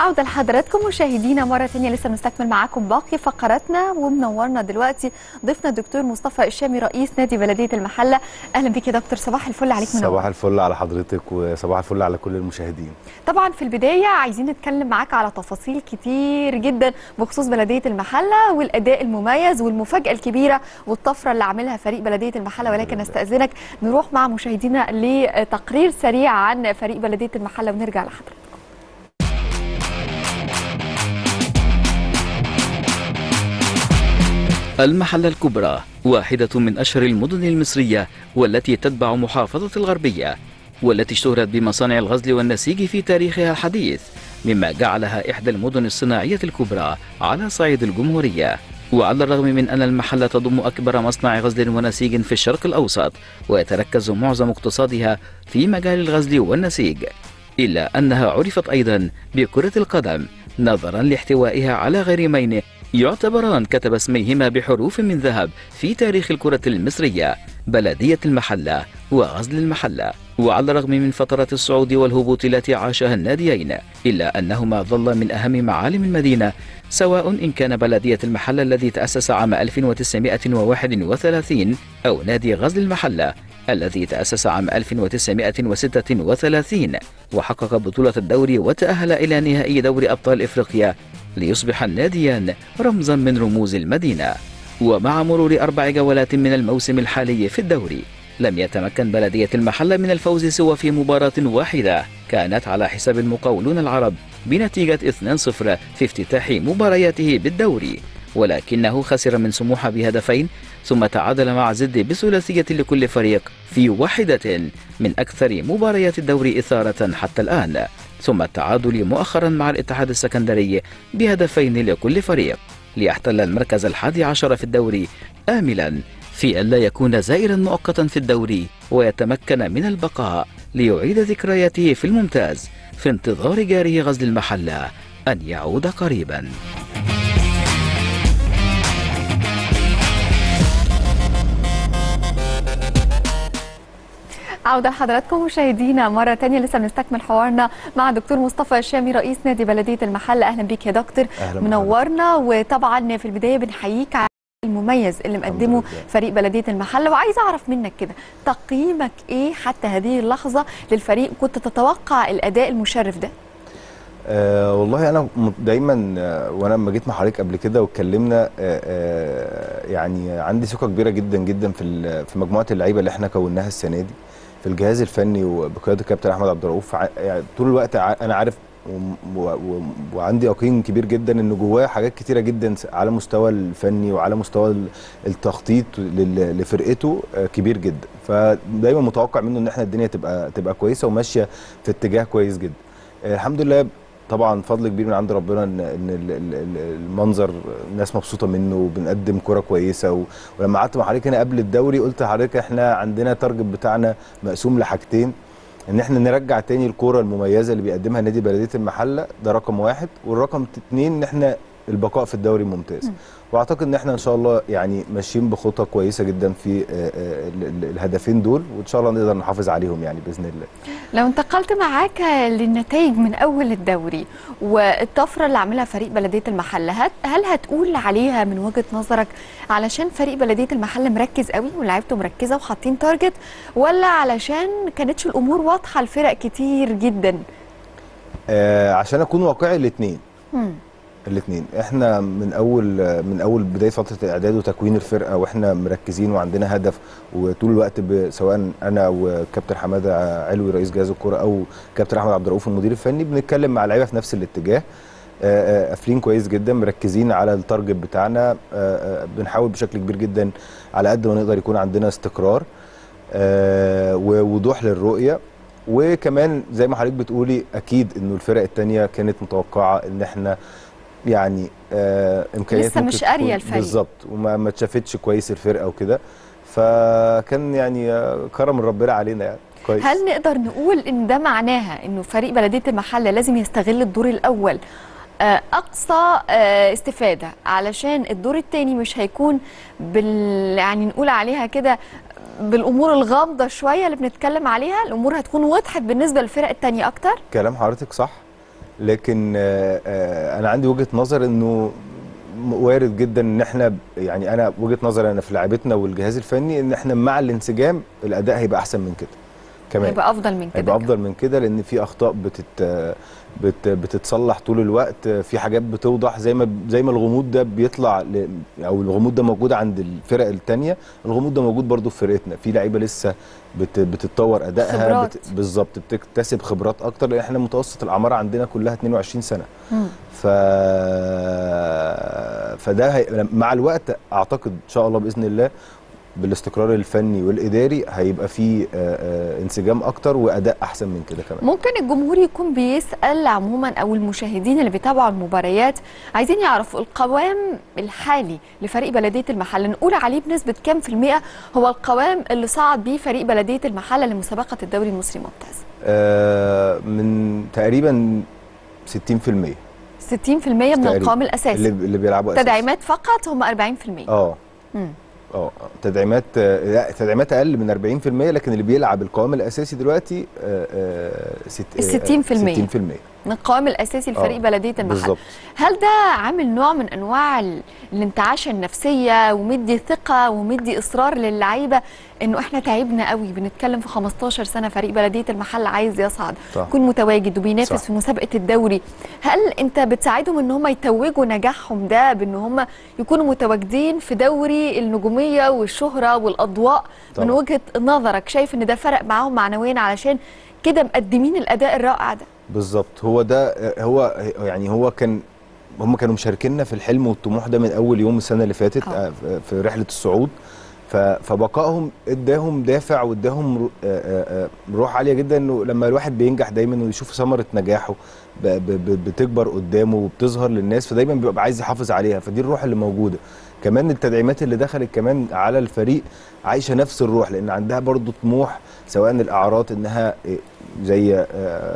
عودة لحضراتكم مشاهدينا مرة تانية لسه بنستكمل معاكم باقي فقراتنا ومنورنا دلوقتي ضيفنا الدكتور مصطفى الشامي رئيس نادي بلدية المحلة أهلا بك يا دكتور صباح الفل عليك منور صباح الفل على حضرتك وصباح الفل على كل المشاهدين طبعا في البداية عايزين نتكلم معاك على تفاصيل كتير جدا بخصوص بلدية المحلة والأداء المميز والمفاجأة الكبيرة والطفرة اللي عاملها فريق بلدية المحلة ولكن استأذنك نروح مع مشاهدينا لتقرير سريع عن فريق بلدية المحلة ونرجع لحضرتك المحلة الكبرى واحدة من أشهر المدن المصرية والتي تتبع محافظة الغربية والتي اشتهرت بمصانع الغزل والنسيج في تاريخها الحديث مما جعلها إحدى المدن الصناعية الكبرى على صعيد الجمهورية وعلى الرغم من أن المحلة تضم أكبر مصنع غزل ونسيج في الشرق الأوسط ويتركز معظم اقتصادها في مجال الغزل والنسيج إلا أنها عرفت أيضا بكرة القدم نظرا لاحتوائها على غريمين يعتبران كتب اسميهما بحروف من ذهب في تاريخ الكرة المصرية بلدية المحلة وغزل المحلة وعلى الرغم من فترات الصعود والهبوط التي عاشها الناديين إلا أنهما ظل من أهم معالم المدينة سواء إن كان بلدية المحلة الذي تأسس عام 1931 أو نادي غزل المحلة الذي تأسس عام 1936 وحقق بطولة الدوري وتأهل إلى نهائي دوري أبطال إفريقيا ليصبح الناديان رمزا من رموز المدينة ومع مرور أربع جولات من الموسم الحالي في الدوري لم يتمكن بلدية المحلة من الفوز سوى في مباراة واحدة كانت على حساب المقاولون العرب بنتيجة 2-0 في افتتاح مبارياته بالدوري ولكنه خسر من سموحة بهدفين ثم تعادل مع زد بثلاثية لكل فريق في واحدة من أكثر مباريات الدوري إثارة حتى الآن ثم التعادل مؤخرا مع الاتحاد السكندري بهدفين لكل فريق ليحتل المركز الحادي عشر في الدوري آملا في ألا يكون زائرا مؤقتا في الدوري ويتمكن من البقاء ليعيد ذكرياته في الممتاز في انتظار جاره غزل المحلة أن يعود قريبا عودة لحضراتكم مشاهدينا مرة تانية لسه بنستكمل حوارنا مع دكتور مصطفى الشامي رئيس نادي بلدية المحلة أهلا بيك يا دكتور أهلا منورنا وطبعا في البداية بنحييك على المميز اللي مقدمه لله. فريق بلدية المحلة وعايزة أعرف منك كده تقييمك إيه حتى هذه اللحظة للفريق كنت تتوقع الأداء المشرف ده آه والله انا م- دايما آه وانا لما جيت مع حضرتك قبل كده واتكلمنا آه آه يعني عندي ثقه كبيره جدا جدا في ال- في مجموعه اللعيبه اللي احنا كوناها السنه دي في الجهاز الفني وبقياده الكابتن احمد عبد الرؤوف ع- يعني طول الوقت ع- انا عارف وم- و- و- وعندي يقين كبير جدا ان جواه حاجات كتيره جدا س- على مستوى الفني وعلى مستوى ال- التخطيط لل- لفرقته آه، كبير جدا فدايما متوقع منه ان احنا الدنيا تبقى تبقى كويسه وماشيه في اتجاه كويس جدا آه، الحمد لله طبعا فضل كبير من عند ربنا ان ان ال- ال- ال- المنظر الناس مبسوطه منه وبنقدم كره كويسه و... ولما قعدت مع حضرتك هنا قبل الدوري قلت لحضرتك احنا عندنا تارجت بتاعنا مقسوم لحاجتين ان احنا نرجع تاني الكوره المميزه اللي بيقدمها نادي بلديه المحله ده رقم واحد والرقم اتنين ان احنا البقاء في الدوري الممتاز واعتقد ان احنا ان شاء الله يعني ماشيين بخطه كويسه جدا في آه، آه، ال- ال- الهدفين دول وان شاء الله نقدر نحافظ عليهم يعني باذن الله لو انتقلت معاك للنتائج من أول الدوري والطفرة اللي عملها فريق بلدية المحلة هت- هل هتقول عليها من وجهة نظرك علشان فريق بلدية المحلة مركز قوي ولاعيبته مركزة وحاطين تارجت ولا علشان كانتش الأمور واضحة لفرق كتير جدا آه عشان اكون واقعي الاثنين مم. الاثنين احنا من اول من اول بدايه فتره الاعداد وتكوين الفرقه واحنا مركزين وعندنا هدف وطول الوقت ب- سواء انا وكابتن حماده علوي رئيس جهاز الكره او كابتن احمد عبد الرؤوف المدير الفني بنتكلم مع اللعيبه في نفس الاتجاه آه، آه، قافلين كويس جدا مركزين على التارجت بتاعنا آه، آه، بنحاول بشكل كبير جدا على قد ما نقدر يكون عندنا استقرار آه، ووضوح للرؤيه وكمان زي ما حضرتك بتقولي اكيد انه الفرق التانية كانت متوقعه ان احنا يعني آه امكانيات لسه ممكن مش قارية تكون- الفريق. بالظبط وما ما اتشافتش كويس الفرقه وكده فكان يعني آه، كرم من ربنا علينا يعني كويس هل نقدر نقول ان ده معناها انه فريق بلديه المحله لازم يستغل الدور الاول آه، اقصى آه، استفاده علشان الدور الثاني مش هيكون بال يعني نقول عليها كده بالامور الغامضه شويه اللي بنتكلم عليها الامور هتكون وضحت بالنسبه للفرق الثانيه اكتر كلام حضرتك صح لكن آه، آه، انا عندي وجهه نظر انه م- وارد جدا ان احنا ب- يعني انا وجهه نظري انا في لعيبتنا والجهاز الفني ان احنا مع الانسجام الاداء هيبقى احسن من كده كمان هيبقى افضل من كده هيبقى افضل من كده لان في اخطاء بتت بت بتتصلح طول الوقت في حاجات بتوضح زي ما زي ما الغموض ده بيطلع ل... او الغموض ده موجود عند الفرق التانية الغموض ده موجود برضو في فرقتنا في لعيبه لسه بت... بتتطور ادائها خبرات. بالظبط بتكتسب خبرات اكتر لان احنا متوسط الاعمار عندنا كلها 22 سنه مم. ف فده هي... مع الوقت اعتقد ان شاء الله باذن الله بالاستقرار الفني والاداري هيبقى فيه آه، آه، انسجام اكتر واداء احسن من كده كمان ممكن الجمهور يكون بيسأل عموما أو المشاهدين اللي بيتابعوا المباريات عايزين يعرفوا القوام الحالي لفريق بلدية المحلة نقول عليه بنسبة كام في المئة هو القوام اللي صعد بيه فريق بلدية المحلة لمسابقة الدوري المصري الممتاز آه، من تقريبا 60% 60% من تقريباً. القوام اللي الأساسي اللي بيلعبوا أساسي. تدعيمات فقط هم 40% اه مم. اه تدعيمات آه، لا تدعيمات اقل من 40% لكن اللي بيلعب القوام الاساسي دلوقتي آه، آه، ست- ال 60%. 60% من القوام الأساسي لفريق آه، بلدية المحلة بالظبط هل ده عامل نوع من انواع ال- الانتعاشه النفسيه ومدي ثقه ومدي اصرار للعيبه انه احنا تعبنا قوي بنتكلم في 15 سنه فريق بلديه المحل عايز يصعد صح. يكون متواجد وبينافس صح. في مسابقه الدوري هل انت بتساعدهم ان هم يتوجوا نجاحهم ده بان هم يكونوا متواجدين في دوري النجوميه والشهره والاضواء من طبعا. وجهه نظرك شايف ان ده فرق معاهم معنويا علشان كده مقدمين الاداء الرائع ده بالظبط هو ده آه، هو يعني هو كان هم كانوا مشاركينا في الحلم والطموح ده من اول يوم السنه اللي فاتت آه. آه، في رحله الصعود ف- فبقائهم اداهم دافع واداهم رو- آه، آه، آه، روح عاليه جدا انه لما الواحد بينجح دايما ويشوف ثمره نجاحه ب- ب- ب- بتكبر قدامه وبتظهر للناس فدايما بيبقى عايز يحافظ عليها فدي الروح اللي موجوده كمان التدعيمات اللي دخلت كمان على الفريق عايشه نفس الروح لان عندها برضو طموح سواء الاعارات انها آه، زي آه،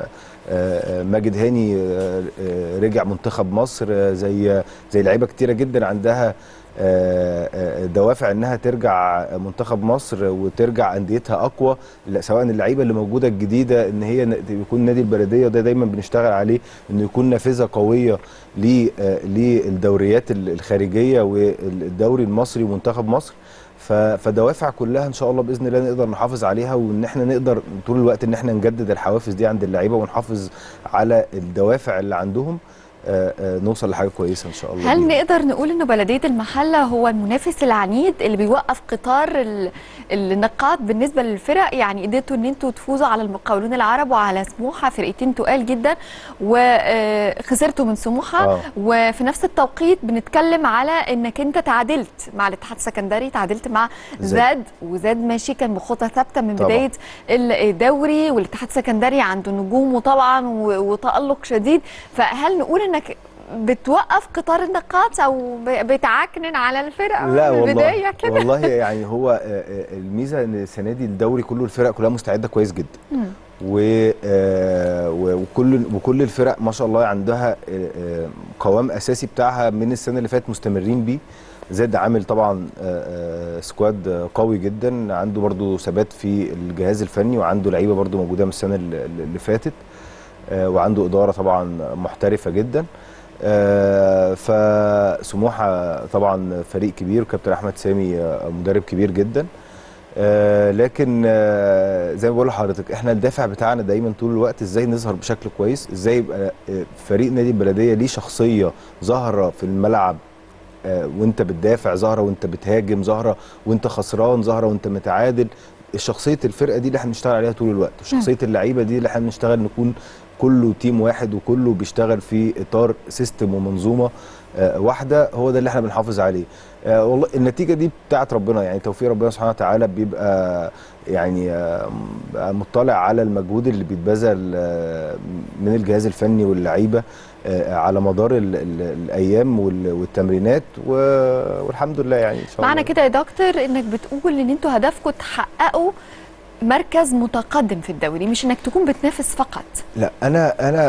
آه، ماجد هاني آه، آه، رجع منتخب مصر آه، زي زي لعيبه كتيره جدا عندها آه، آه، دوافع انها ترجع منتخب مصر وترجع انديتها اقوى لا، سواء اللعيبه اللي موجوده الجديده ان هي ن- يكون نادي البلديه وده دايما بنشتغل عليه انه يكون نافذه قويه ل- آه، للدوريات ال- الخارجيه والدوري المصري ومنتخب مصر ف- فدوافع كلها ان شاء الله باذن الله نقدر نحافظ عليها وان احنا نقدر طول الوقت ان احنا نجدد الحوافز دي عند اللعيبه ونحافظ على الدوافع اللي عندهم آه، آه، نوصل لحاجه كويسه ان شاء الله هل بإذن الله. نقدر نقول انه بلديه المحله هو المنافس العنيد اللي بيوقف قطار ال- النقاط بالنسبه للفرق يعني قدرتوا ان انتوا تفوزوا على المقاولون العرب وعلى سموحه فرقتين تقال جدا وخسرتوا من سموحه آه. وفي نفس التوقيت بنتكلم على انك انت تعادلت مع الاتحاد السكندري تعادلت مع زاد. زاد وزاد ماشي كان بخطى ثابته من طبعاً. بدايه الدوري والاتحاد السكندري عنده نجومه طبعا و- وتالق شديد فهل نقول انك بتوقف قطار النقاط او ب- بتعكنن على الفرق لا من والله البدايه كده والله يعني هو آه، آه، الميزه ان السنه دي الدوري كله الفرق كلها مستعده كويس جدا مم. و آه، و- وكل وكل الفرق ما شاء الله عندها آه، آه، قوام اساسي بتاعها من السنه اللي فاتت مستمرين بيه زاد عامل طبعا آه، آه، سكواد آه، قوي جدا عنده برضو ثبات في الجهاز الفني وعنده لعيبه برضو موجوده من السنه اللي اللي فاتت آه، وعنده اداره طبعا محترفه جدا آه، فسموحه طبعا فريق كبير كابتن احمد سامي آه، مدرب كبير جدا آه، لكن آه، زي ما بقول لحضرتك احنا الدافع بتاعنا دايما طول الوقت ازاي نظهر بشكل كويس ازاي يبقى آه، فريق نادي البلديه ليه شخصيه ظاهره في الملعب آه، وانت بتدافع ظاهره وانت بتهاجم ظاهره وانت خسران ظاهره وانت متعادل شخصيه الفرقه دي اللي احنا بنشتغل عليها طول الوقت وشخصيه اللعيبه دي اللي احنا بنشتغل نكون كله تيم واحد وكله بيشتغل في اطار سيستم ومنظومه آه، واحده هو ده اللي احنا بنحافظ عليه آه، والله النتيجه دي بتاعت ربنا يعني توفيق ربنا سبحانه وتعالى بيبقى يعني آه، بقى مطلع على المجهود اللي بيتبذل آه، من الجهاز الفني واللعيبه آه، على مدار ال ال الايام وال- والتمرينات و- والحمد لله يعني ان شاء الله معنى كده يا دكتور انك بتقول ان انتوا هدفكم تحققوا مركز متقدم في الدوري مش انك تكون بتنافس فقط لا انا انا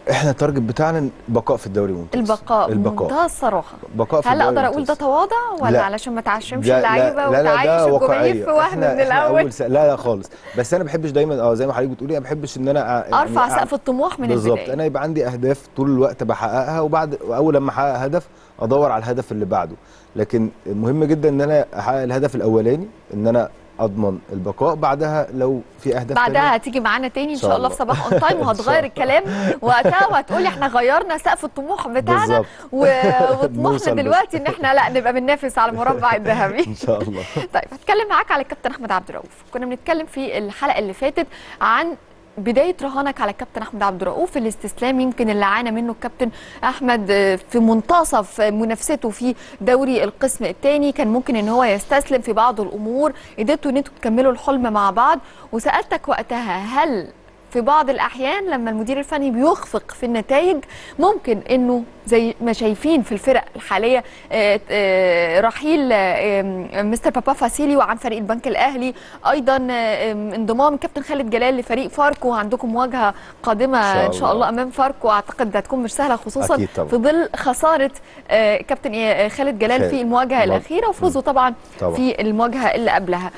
احنا التارجت بتاعنا البقاء في الدوري الممتاز البقاء البقاء بمنتهى الصراحه بقاء في هل الدوري اقدر اقول ده الممتاز. تواضع ولا لا. علشان ما تعشمش لا- اللعيبه لا- لا- لا، وتعيش ده الجماهير واقعية. في وهم إحنا- من إحنا الاول أول س... لا لا خالص بس انا ما بحبش دايما اه زي ما حضرتك بتقولي ما بحبش ان انا أ- يعني ارفع أع- سقف الطموح من بالظبط البدايه انا يبقى عندي اهداف طول الوقت بحققها وبعد واول لما احقق هدف ادور على الهدف اللي بعده لكن مهم جدا ان انا احقق الهدف الاولاني ان انا اضمن البقاء بعدها لو في اهداف بعدها تانية هتيجي معانا تاني ان شاء شاء الله الله. في صباح اون تايم إن شاء وهتغير الله. الكلام وقتها وهتقولي احنا غيرنا سقف الطموح بتاعنا بالظبط و... وطموحنا نوصل بس. دلوقتي ان احنا لا نبقى بننافس على المربع الذهبي ان شاء الله طيب هتكلم معاك على الكابتن احمد عبد الرؤوف كنا بنتكلم في الحلقه اللي فاتت عن بدايه رهانك على الكابتن احمد عبد الرؤوف الاستسلام يمكن اللي عانى منه الكابتن احمد آه، في منتصف منافسته في دوري القسم الثاني كان ممكن ان هو يستسلم في بعض الامور قدرتوا ان انتوا تكملوا الحلم مع بعض وسالتك وقتها هل في بعض الاحيان لما المدير الفني بيخفق في النتائج ممكن انه زي ما شايفين في الفرق الحاليه آه، آه، رحيل آه، آم، مستر بابا فاسيلي وعن فريق البنك الاهلي ايضا آه، آم، انضمام كابتن خالد جلال لفريق فاركو عندكم مواجهه قادمه إن شاء ان شاء الله الله. امام فاركو اعتقد هتكون مش سهله خصوصا أكيد طبعاً. في ظل خساره آه، كابتن آه، خالد جلال خالد. في المواجهه طبعاً. الاخيره وفوزه طبعا طبعا في المواجهه اللي قبلها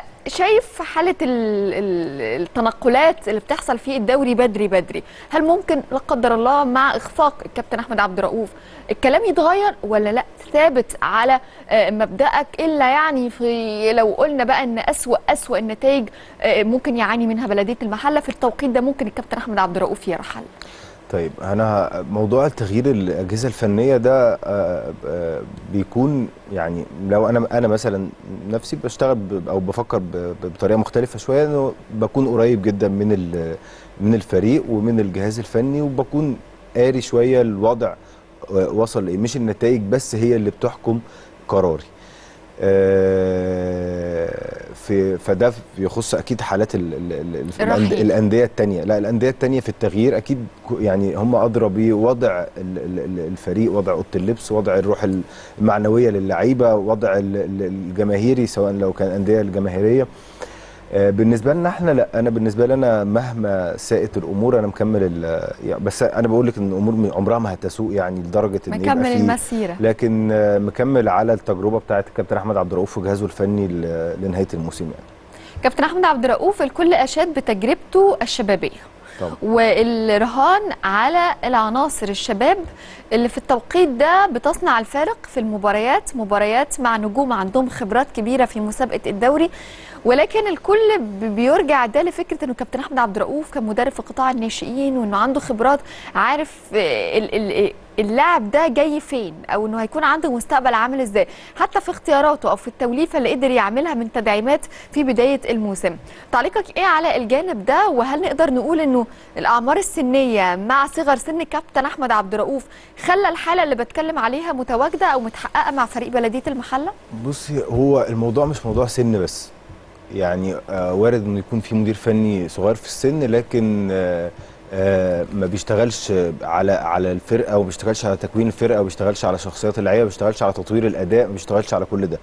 فشايف حاله ال- ال- التنقلات اللي بتحصل في الدوري بدري بدري هل ممكن لا قدر الله مع اخفاق الكابتن احمد عبد الرؤوف الكلام يتغير ولا لا ثابت على آه، مبدأك الا يعني في لو قلنا بقى ان اسوأ اسوأ النتائج آه، ممكن يعاني منها بلديه المحله في التوقيت ده ممكن الكابتن احمد عبد الرؤوف يرحل طيب انا موضوع التغيير الاجهزه الفنيه ده آه، آه، بيكون يعني لو انا انا مثلا نفسي بشتغل ب- او بفكر ب- ب- بطريقه مختلفه شويه انه بكون قريب جدا من ال- من الفريق ومن الجهاز الفني وبكون قاري شويه الوضع آه، وصل لايه مش النتائج بس هي اللي بتحكم قراري آه، في فده يخص اكيد حالات ال- ال- ال- ال- الرحيل. الأند- الانديه التانية لا الانديه التانية في التغيير اكيد ك- يعني هم ادرى بوضع ال- ال- ال- الفريق وضع اوضه اللبس وضع الروح المعنويه للعيبه وضع ال- ال- الجماهيري سواء لو كان انديه الجماهيريه آه، بالنسبه لنا احنا لا انا بالنسبه لي انا مهما ساءت الامور انا مكمل ال- يعني بس انا بقول لك ان الامور م- عمرها ما هتسوء يعني لدرجه ان يبقى مكمل في المسيره لكن آه، مكمل على التجربه بتاعت الكابتن احمد عبد الرؤوف وجهازه الفني ل- لنهايه الموسم يعني كابتن احمد عبد الرؤوف الكل اشاد بتجربته الشبابيه طبعا والرهان على العناصر الشباب اللي في التوقيت ده بتصنع الفارق في المباريات مباريات مع نجوم عندهم خبرات كبيره في مسابقه الدوري ولكن الكل ب- بيرجع ده لفكره انه كابتن احمد عبد الرؤوف كان مدرب في قطاع الناشئين وانه عنده خبرات عارف آه، ال- ال- اللاعب ده جاي فين او انه هيكون عنده مستقبل عامل ازاي حتى في اختياراته او في التوليفه اللي قدر يعملها من تدعيمات في بدايه الموسم تعليقك ايه على الجانب ده وهل نقدر نقول انه الاعمار السنيه مع صغر سن كابتن احمد عبد الرؤوف خلى الحاله اللي بتكلم عليها متواجده او متحققه مع فريق بلديه المحله بصي هو الموضوع مش موضوع سن بس يعني آه وارد انه يكون في مدير فني صغير في السن لكن آه آه ما بيشتغلش على على الفرقه وما بيشتغلش على تكوين الفرقه وما بيشتغلش على شخصيات اللعيبه ما بيشتغلش على تطوير الاداء ما بيشتغلش على كل ده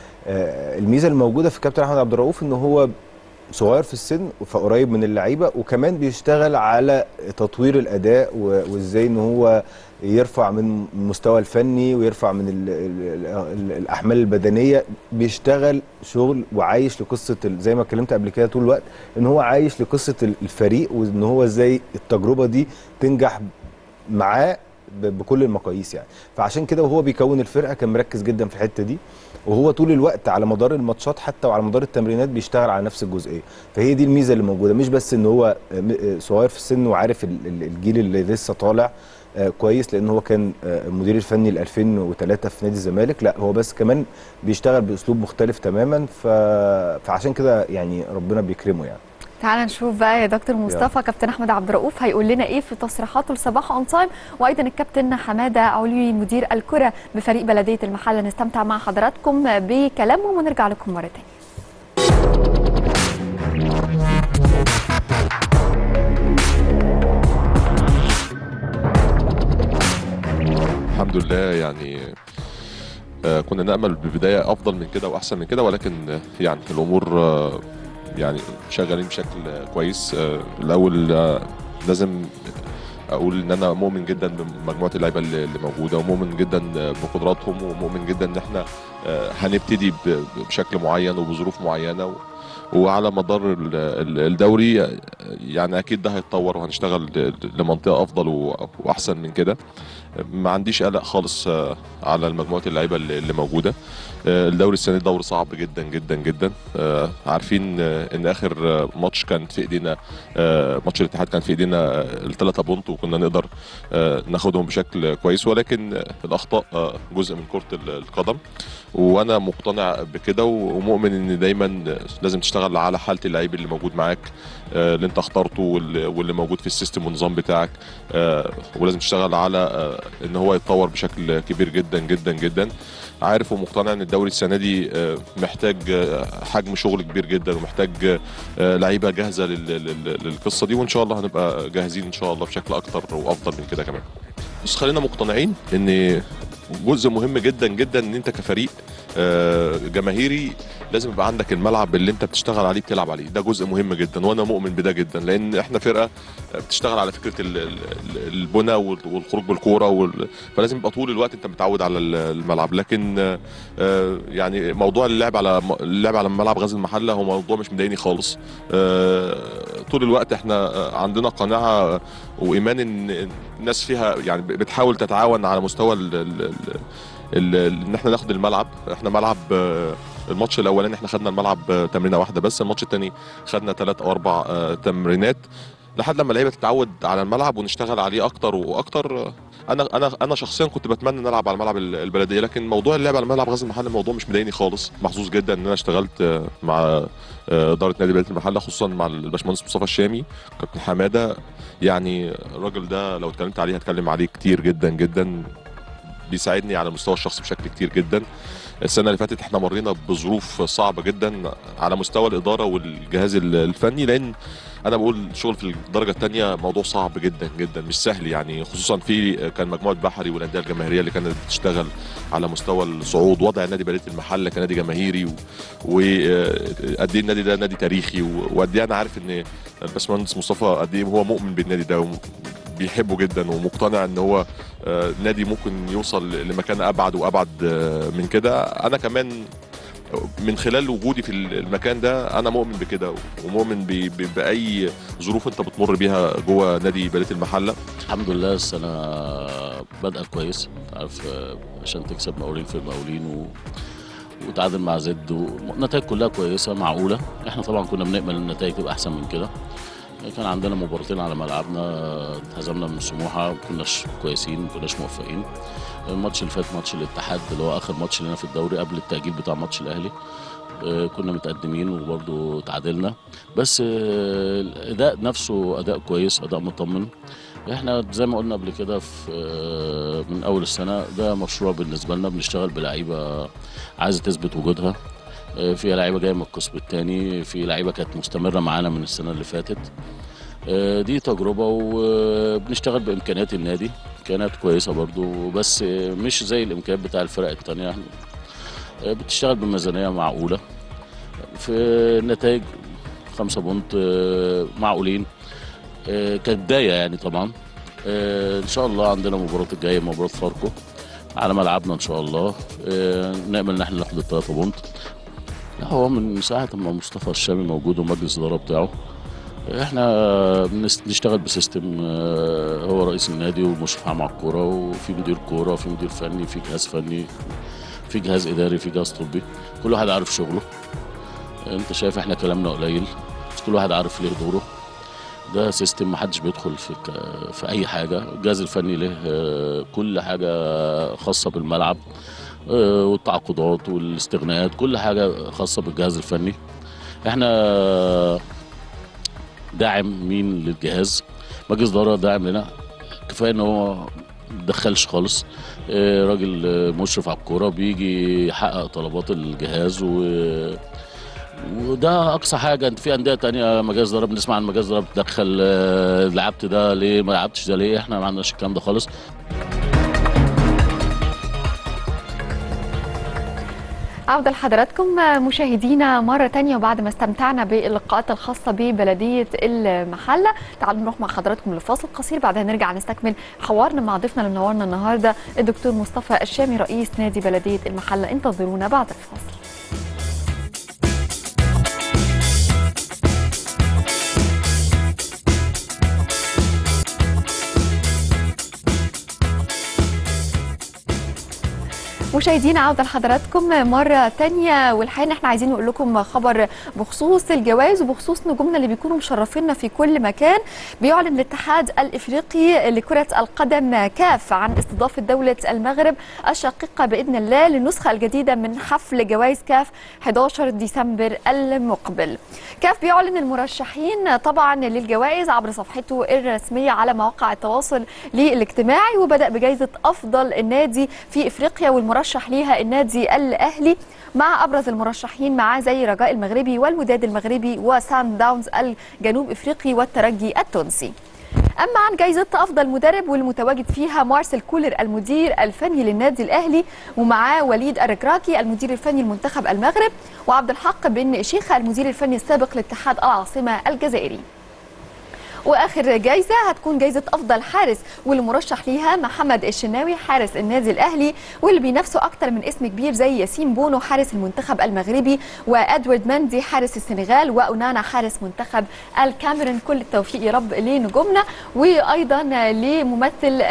آه الميزه الموجوده في كابتن احمد عبد الرؤوف ان هو صغير في السن فقريب من اللعيبه وكمان بيشتغل على تطوير الاداء و- وازاي ان هو يرفع من المستوى الفني ويرفع من ال ال ال الاحمال البدنيه بيشتغل شغل وعايش لقصه ال- زي ما اتكلمت قبل كده طول الوقت ان هو عايش لقصه ال- الفريق وان هو ازاي التجربه دي تنجح معاه ب- بكل المقاييس يعني فعشان كده وهو بيكون الفرقه كان مركز جدا في الحته دي وهو طول الوقت على مدار الماتشات حتى وعلى مدار التمرينات بيشتغل على نفس الجزئيه فهي دي الميزه اللي موجوده مش بس ان هو م- صغير في السن وعارف ال- ال- الجيل اللي لسه طالع آه، كويس لان هو كان آه، المدير الفني ل 2003 في نادي الزمالك لا هو بس كمان بيشتغل باسلوب مختلف تماما ف... فعشان كده يعني ربنا بيكرمه يعني تعال نشوف بقى يا دكتور مصطفى كابتن احمد عبد الرؤوف هيقول لنا ايه في تصريحاته لصباح اون تايم وايضا الكابتن حماده علوي مدير الكره بفريق بلديه المحله نستمتع مع حضراتكم بكلامهم ونرجع لكم مره ثانيه الحمد لله يعني آه، كنا نأمل ببداية أفضل من كده وأحسن من كده ولكن آه، يعني الأمور آه، يعني شغالين بشكل آه، كويس آه، الأول آه، لازم اقول ان انا مؤمن جدا بمجموعه اللعيبه اللي اللي موجوده ومؤمن جدا بقدراتهم ومؤمن جدا ان احنا آه، هنبتدي ب- بشكل معين وبظروف معينه و- وعلى مدار ال- ال- الدوري آه، يعني اكيد ده هيتطور وهنشتغل ل- لمنطقه افضل و- واحسن من كده ما عنديش قلق خالص آه، على مجموعه اللعيبه اللي اللي موجوده آه، الدوري السنه دي دوري صعب جدا جدا جدا آه، عارفين آه، ان اخر آه، ماتش كان في ايدينا آه، ماتش الاتحاد كان في ايدينا الثلاثه بونت وكنا نقدر آه، ناخدهم بشكل كويس ولكن آه، الاخطاء آه، جزء من كره ال- القدم وانا مقتنع بكده ومؤمن ان دايما لازم تشتغل على حاله اللعيب اللي موجود معاك آه، اللي انت اخترته واللي واللي موجود في السيستم والنظام بتاعك آه، ولازم تشتغل على آه، ان هو يتطور بشكل كبير جدا جدا جدا عارف ومقتنع ان الدوري السنه دي آه، محتاج آه، حجم شغل كبير جدا ومحتاج آه، لعيبه جاهزه لل- لل- للقصه دي وان شاء الله هنبقى جاهزين ان شاء الله بشكل اكتر وافضل من كده كمان بس خلينا مقتنعين ان جزء مهم جدا جدا ان انت كفريق آه، جماهيري لازم يبقى عندك الملعب اللي انت بتشتغل عليه بتلعب عليه ده جزء مهم جدا وانا مؤمن بده جدا لان احنا فرقه بتشتغل على فكره ال- ال- ال- البنى وال- والخروج بالكوره وال... فلازم يبقى طول الوقت انت متعود على ال- الملعب لكن آه، آه، يعني موضوع اللعب على اللعب على ملعب غزل المحله هو موضوع مش مضايقني خالص آه، طول الوقت احنا آه، عندنا قناعه وايمان ان الناس فيها يعني بتحاول تتعاون على مستوى ال... ال... ال... ال... ان احنا ناخد الملعب احنا ملعب آه، الماتش الاولاني احنا خدنا الملعب آه، تمرينه واحده بس الماتش الثاني خدنا ثلاث او اربع آه، تمرينات لحد لما اللعيبه تتعود على الملعب ونشتغل عليه اكتر واكتر آه، انا انا انا شخصيا كنت بتمنى نلعب على ملعب ال- البلديه لكن موضوع اللعب على ملعب غزل المحله الموضوع مش مضايقني خالص محظوظ جدا ان انا اشتغلت آه، مع آه، اداره نادي بلديه المحله خصوصا مع الباشمهندس مصطفى الشامي كابتن حماده يعني الراجل ده لو اتكلمت عليه هتكلم عليه كتير جدا جدا بيساعدني على المستوى الشخصي بشكل كتير جدا السنه اللي فاتت احنا مرينا بظروف صعبه جدا على مستوى الاداره والجهاز ال- الفني لان انا بقول الشغل في الدرجه الثانيه موضوع صعب جدا جدا مش سهل يعني خصوصا في كان مجموعه بحري والانديه الجماهيريه اللي كانت بتشتغل على مستوى الصعود وضع نادي بلديه المحله كنادي جماهيري وقد ايه النادي ده نادي تاريخي و- وقد ايه انا عارف ان الباشمهندس مصطفى قد ايه هو مؤمن بالنادي ده وم- بيحبه جدا ومقتنع ان هو آه، نادي ممكن يوصل لمكان ابعد وابعد آه، من كده انا كمان من خلال وجودي في المكان ده انا مؤمن بكده ومؤمن ب- ب- باي ظروف انت بتمر بيها جوه نادي بلديه المحله الحمد لله السنة بدأ كويس عارف آه، عشان تكسب مقاولين في المقاولين و... وتعادل مع زد والنتائج كلها كويسة معقولة احنا طبعا كنا بنأمل النتائج تبقى أحسن من كده كان عندنا مباراتين على ملعبنا آه، اتهزمنا من سموحة ما كناش كويسين ما كناش موفقين الماتش اللي فات ماتش الاتحاد اللي هو آخر ماتش لنا في الدوري قبل التأجيل بتاع ماتش الأهلي آه، كنا متقدمين وبرضه تعادلنا بس آه، الأداء نفسه أداء كويس أداء مطمن احنا زي ما قلنا قبل كده في آه، من اول السنه ده مشروع بالنسبه لنا بنشتغل بلعيبه عايزه تثبت وجودها آه، في لعيبه جايه من القسم الثاني في لعيبه كانت مستمره معانا من السنه اللي فاتت آه، دي تجربه وبنشتغل بامكانيات النادي امكانيات كويسه برضو بس آه، مش زي الامكانيات بتاع الفرق الثانيه بتشتغل بميزانيه معقوله في النتائج خمسة بونت آه، معقولين آه، كبدايه يعني طبعا آه، ان شاء الله عندنا مباراه الجايه مباراه فاركو على ملعبنا ان شاء الله آه، نامل ان احنا ناخد الثلاثه بونت لا هو من ساعه ما مصطفى الشامي موجود ومجلس الاداره بتاعه احنا بنس- بنشتغل بسيستم آه، هو رئيس النادي والمشرف عام على الكوره وفي مدير كوره وفي مدير فني في جهاز فني في جهاز اداري في جهاز طبي كل واحد عارف شغله انت شايف احنا كلامنا قليل بس كل واحد عارف ليه دوره ده سيستم محدش بيدخل في ك- في اي حاجه الجهاز الفني له آه، كل حاجه خاصه بالملعب آه، والتعاقدات والاستغناءات كل حاجه خاصه بالجهاز الفني احنا داعم مين للجهاز مجلس اداره داعم لنا كفايه ان هو ما دخلش خالص آه، راجل آه، مشرف على الكوره بيجي يحقق طلبات الجهاز و وده اقصى حاجه انت في انديه تانية مجاز ضرب بنسمع عن مجاز ضرب بتدخل آه، لعبت ده ليه ما لعبتش ده ليه احنا ما عندناش الكلام ده خالص عودة لحضراتكم مشاهدينا مرة تانية وبعد ما استمتعنا باللقاءات الخاصة ببلدية المحلة تعالوا نروح مع حضراتكم لفاصل قصير بعدها نرجع نستكمل حوارنا مع ضيفنا اللي منورنا النهاردة الدكتور مصطفى الشامي رئيس نادي بلدية المحلة انتظرونا بعد الفاصل مشاهدينا عودة لحضراتكم مرة تانية والحقيقة إن احنا عايزين نقول لكم خبر بخصوص الجوائز وبخصوص نجومنا اللي بيكونوا مشرفينا في كل مكان بيعلن الاتحاد الإفريقي لكرة القدم كاف عن استضافة دولة المغرب الشقيقة بإذن الله للنسخة الجديدة من حفل جوائز كاف 11 ديسمبر المقبل كاف بيعلن المرشحين طبعا للجوائز عبر صفحته الرسمية على مواقع التواصل الاجتماعي وبدأ بجائزة أفضل النادي في إفريقيا والمرشح ليها النادي الأهلي مع أبرز المرشحين معاه زي رجاء المغربي والوداد المغربي وسان داونز الجنوب إفريقي والترجي التونسي أما عن جائزة أفضل مدرب والمتواجد فيها مارسيل كولر المدير الفني للنادي الأهلي ومعاه وليد الركراكي المدير الفني لمنتخب المغرب وعبد الحق بن شيخة المدير الفني السابق لاتحاد العاصمة الجزائري واخر جايزه هتكون جايزه افضل حارس واللي مرشح ليها محمد الشناوي حارس النادي الاهلي واللي بينافسوا اكتر من اسم كبير زي ياسين بونو حارس المنتخب المغربي وادوارد ماندي حارس السنغال واونانا حارس منتخب الكاميرون كل التوفيق يا رب لنجومنا وايضا لممثل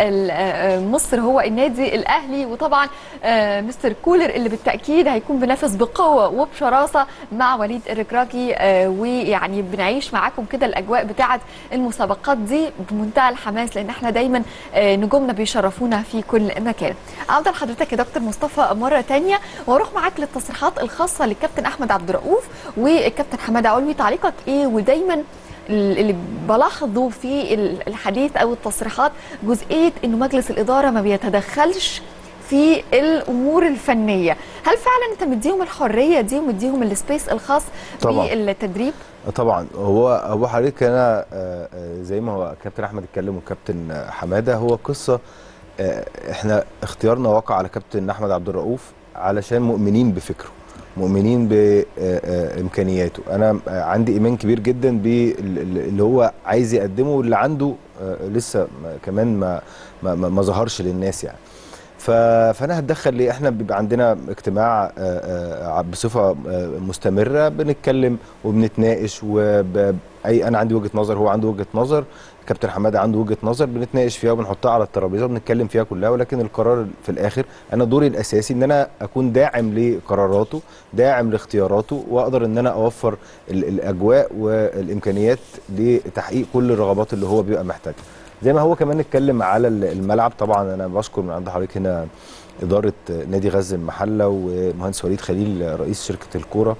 مصر هو النادي الاهلي وطبعا مستر كولر اللي بالتاكيد هيكون بينافس بقوه وبشراسه مع وليد الركراكي ويعني بنعيش معاكم كده الاجواء بتاعه المسابقات دي بمنتهى الحماس لان احنا دايما نجومنا بيشرفونا في كل مكان. عوده لحضرتك يا دكتور مصطفى مره ثانيه واروح معاك للتصريحات الخاصه للكابتن احمد عبد الرؤوف والكابتن حماده علوي تعليقك ايه ودايما اللي بلاحظه في الحديث او التصريحات جزئيه انه مجلس الاداره ما بيتدخلش في الامور الفنيه هل فعلا انت مديهم الحريه دي ومديهم السبيس الخاص طبعاً. بالتدريب طبعا هو هو حضرتك انا آه، آه، زي ما هو كابتن احمد اتكلم وكابتن حماده هو قصه آه، احنا اختيارنا وقع على كابتن احمد عبد الرؤوف علشان مؤمنين بفكره مؤمنين بامكانياته انا آه، عندي ايمان كبير جدا باللي هو عايز يقدمه واللي عنده آه، لسه ما- كمان ما ما, ما ما ظهرش للناس يعني ف- فانا هتدخل ليه احنا بيبقى عندنا اجتماع آه، آه، بصفه آه، مستمره بنتكلم وبنتناقش وب... اي انا عندي وجهه نظر هو عنده وجهه نظر كابتن حماده عنده وجهه نظر بنتناقش فيها وبنحطها على الترابيزه وبنتكلم فيها كلها ولكن القرار في الاخر انا دوري الاساسي ان انا اكون داعم لقراراته داعم لاختياراته واقدر ان انا اوفر ال- الاجواء والامكانيات لتحقيق كل الرغبات اللي هو بيبقى محتاجها زي ما هو كمان اتكلم على ال- الملعب طبعا انا بشكر من عند حضرتك هنا اداره نادي غزل المحله ومهندس وليد خليل رئيس شركه الكوره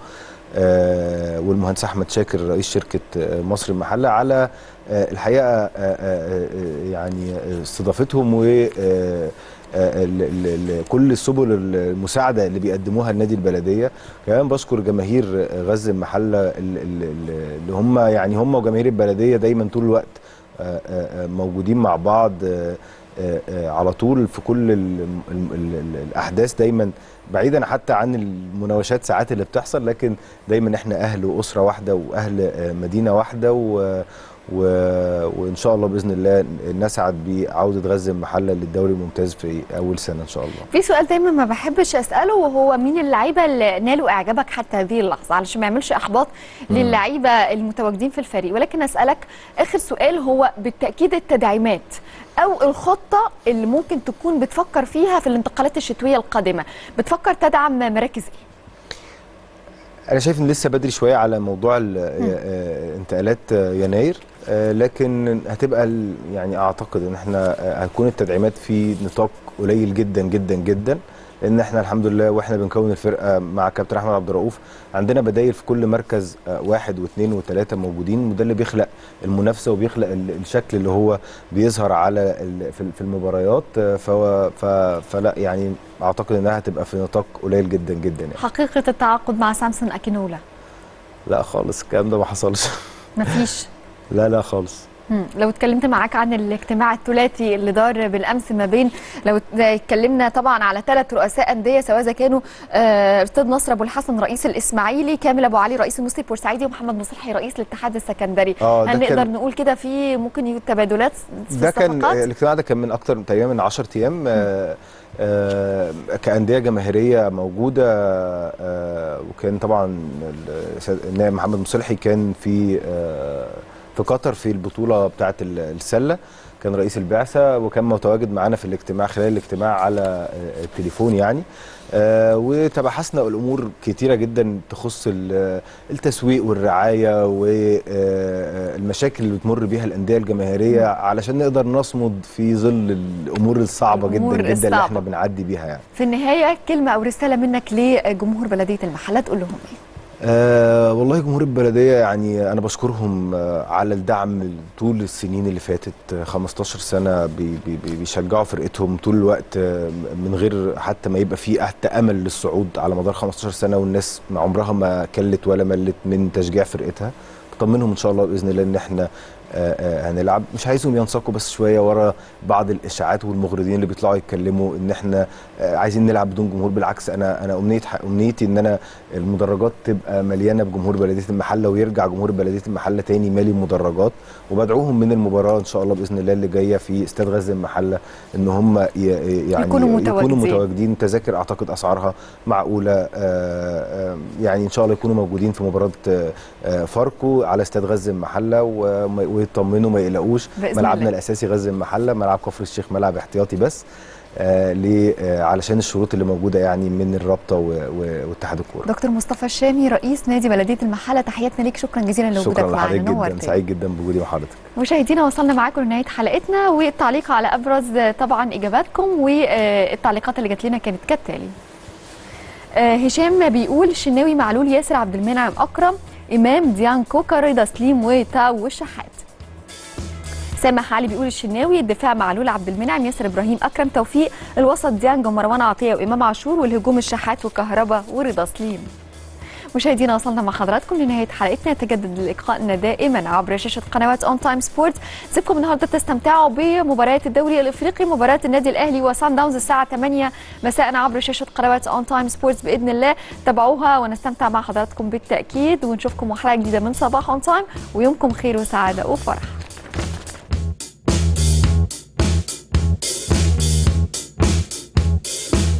آه، والمهندس احمد شاكر رئيس شركه آه، مصر المحله على آه، الحقيقه آه، آه، آه، يعني استضافتهم و آه، آه، ال- ال- ال- كل سبل المساعده اللي بيقدموها النادي البلديه كمان بشكر جماهير غزل المحله ال- ال- ال- اللي هم يعني هم وجماهير البلديه دايما طول الوقت آه، آه، آه، موجودين مع بعض آه، آه، آه، على طول في كل ال ال ال ال الاحداث دايما بعيدا حتى عن المناوشات ساعات اللي بتحصل لكن دايما احنا اهل واسره واحده واهل آه، مدينه واحده و و... وان شاء الله باذن الله نسعد بعوده غزه المحله للدوري الممتاز في اول سنه ان شاء الله في سؤال دايما ما بحبش اساله وهو مين اللعيبه اللي نالوا اعجابك حتى هذه اللحظه علشان ما يعملش احباط للعيبه المتواجدين في الفريق ولكن اسالك اخر سؤال هو بالتاكيد التدعيمات او الخطه اللي ممكن تكون بتفكر فيها في الانتقالات الشتويه القادمه بتفكر تدعم مراكز ايه انا شايف ان لسه بدري شويه على موضوع ال- آه، انتقالات آه، يناير آه، لكن هتبقى ال- يعني اعتقد ان احنا آه، هتكون التدعيمات في نطاق قليل جدا جدا جدا لان احنا الحمد لله واحنا بنكون الفرقه مع كابتن احمد عبد الرؤوف عندنا بدايل في كل مركز آه، واحد واثنين وثلاثه موجودين وده اللي بيخلق المنافسه وبيخلق ال- الشكل اللي هو بيظهر على ال- في- في المباريات آه، فهو ف- فلا يعني اعتقد انها هتبقى في نطاق قليل جدا جدا يعني. حقيقه التعاقد مع سامسون اكينولا لا خالص الكلام ده ما حصلش مفيش لا لا خالص مم. لو اتكلمت معاك عن الاجتماع الثلاثي اللي دار بالامس ما بين لو اتكلمنا طبعا على ثلاث رؤساء انديه سواء اذا كانوا آه، استاذ نصر ابو الحسن رئيس الاسماعيلي كامل ابو علي رئيس المصري البورسعيدي ومحمد مصلحي رئيس الاتحاد السكندري اه ده هل نقدر كان نقول كده في ممكن يكون تبادلات في ده كان الصفقات؟ الاجتماع ده كان من اكتر تقريبا من 10 ايام آه، آه، كأندية جماهيرية موجودة آه، وكان طبعا السيد- النائب محمد مصلحي كان في آه، في قطر في البطولة بتاعة ال- السلة كان رئيس البعثة وكان متواجد معانا في الاجتماع خلال الاجتماع على آه، التليفون يعني آه، وتبحثنا الامور كتيره جدا تخص ال- التسويق والرعايه والمشاكل اللي بتمر بيها الانديه الجماهيريه علشان نقدر نصمد في ظل الامور الصعبه الأمور جدا جدا اللي الصعبة. احنا بنعدي بيها يعني في النهايه كلمه او رساله منك لجمهور بلديه المحله تقول لهم ايه؟ أه والله جمهور البلدية يعني أنا بشكرهم آه، على الدعم طول السنين اللي فاتت آه، 15 سنة بي بي بي- بيشجعوا فرقتهم طول الوقت آه، من غير حتى ما يبقى في حتى أمل للصعود على مدار 15 سنة والناس ما عمرها ما كلت ولا ملت من تشجيع فرقتها بطمنهم إن شاء الله بإذن الله إن إحنا آه، آه، هنلعب مش عايزهم ينساقوا بس شويه ورا بعض الاشاعات والمغرضين اللي بيطلعوا يتكلموا ان احنا آه، عايزين نلعب بدون جمهور بالعكس انا انا امنيه امنيتي ان انا المدرجات تبقى مليانه بجمهور بلديه المحله ويرجع جمهور بلديه المحله تاني مالي المدرجات وبدعوهم من المباراه ان شاء الله باذن الله اللي جايه في استاد غزه المحله ان هم ي- يعني يكونوا متواجدين. يكونوا متواجدين تذاكر اعتقد اسعارها معقوله آه، آه، يعني ان شاء الله يكونوا موجودين في مباراه آه، آه، فاركو على استاد غزه المحله وما- ويطمنوا ما يقلقوش بإذن ملعبنا الله. الاساسي غزه المحله ملعب كفر الشيخ ملعب احتياطي بس آه ليه آه علشان الشروط اللي موجوده يعني من الرابطه و- و- واتحاد الكوره دكتور مصطفى الشامي رئيس نادي بلديه المحله تحياتنا ليك شكرا جزيلا لوجودك شكرا لحضرتك معنا جدا نورتني. سعيد جدا بوجودي مع حضرتك مشاهدينا وصلنا معاكم لنهايه حلقتنا والتعليق على ابرز طبعا اجاباتكم والتعليقات اللي جات لنا كانت كالتالي آه، هشام بيقول الشناوي معلول ياسر عبد المنعم اكرم امام ديان كوكا رضا سليم وتاو والشحات سامح علي بيقول الشناوي الدفاع معلول عبد المنعم ياسر ابراهيم اكرم توفيق الوسط ديانج ومروان عطيه وامام عاشور والهجوم الشحات وكهربا ورضا سليم مشاهدينا وصلنا مع حضراتكم لنهايه حلقتنا يتجدد لقائنا دائما عبر شاشه قنوات اون تايم سبورت سيبكم النهارده تستمتعوا بمباريات الدوري الافريقي مباراه النادي الاهلي وسان داونز الساعه 8 مساء عبر شاشه قنوات اون تايم سبورتس باذن الله تابعوها ونستمتع مع حضراتكم بالتاكيد ونشوفكم حلقه جديده من صباح اون تايم ويومكم خير وسعاده وفرح